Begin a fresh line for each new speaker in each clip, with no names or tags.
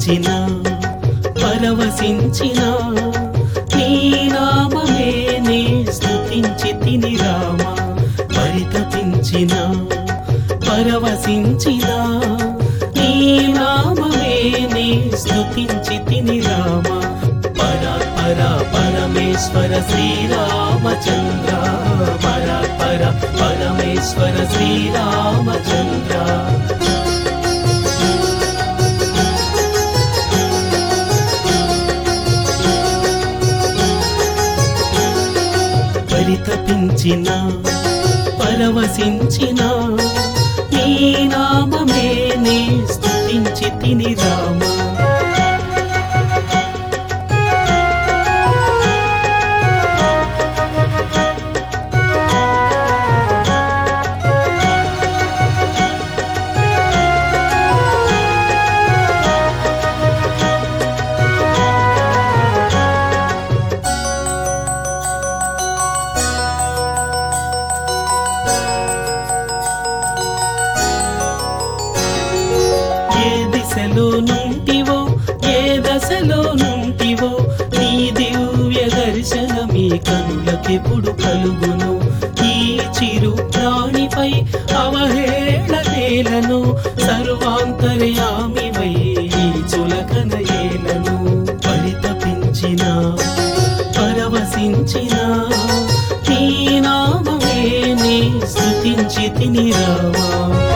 పరితపించిన పరవశించిన నీ నామమే నే స్తుతించి తిని రామ పరితపించిన పరవశించిన నీ నామమే నే స్తుతించి తిని రామ పర పర పరమేశ్వర శ్రీరామచంద్ర పర పర పరమేశ్వర శ్రీరామచంద్ర పరితపించిన పరవశించిన నీ నామమే నే స్తుతించి తిని రామ ఏ దిశలో నుంటివో ఏ దశలో నుంటివో నీ దివ్య దర్శనమీ కనులకెప్పుడు కలుగును ఈ చిరు ప్రాణిపై అవహేళ నేలను సర్వాంతర్యామివై ఈ చులకన ఏలను పరితపించిన పరవశించిన నీ నామమే నే స్తుతించి తిని రావా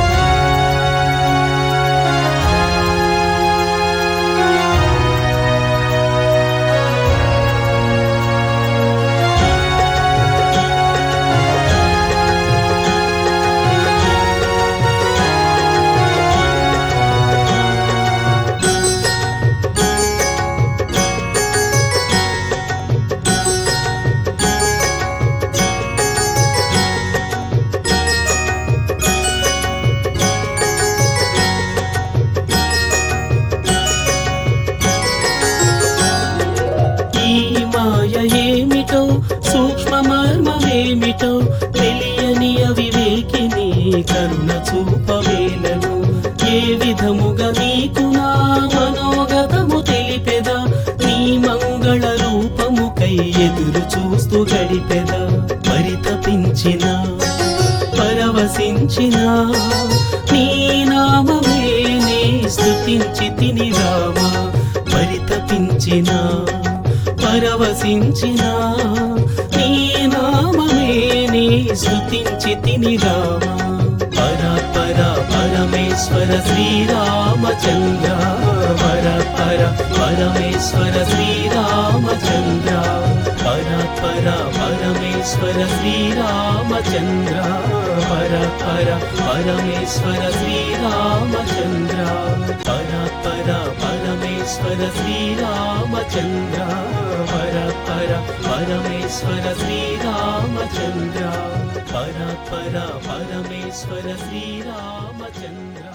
ఈ మాయ ఏమిటో సూక్ష్మ మర్మమేమిటో తెలియని అవివేకిని కరుణ చూపవేలను ఏ విధముగా నీకు నా మనోగతము తెలిపెదా నీ మంగళ రూపముకై ఎదురు చూస్తూ గడిపెదా పరితపించిన పరవశించిన నీ నామమే నే స్తుతించి తిని రామా పరితపించిన పరవశించిన నీ నామమే నీ స్తుతించి తిని రామ పర పర పరమేశ్వర శ్రీరామచంద్ర పర పర పరమేశ్వర శ్రీరామచంద్ర పర పర పరమేశ్వర శ్రీరామచంద్ర పర పర పరమేశ్వర శ్రీరామచంద్ర పర పర పరమేశ్వర శ్రీరామచంద్ర పర పర పరమేశ్వర శ్రీరామచంద్ర పర పర పరమేశ్వర శ్రీరామచంద్ర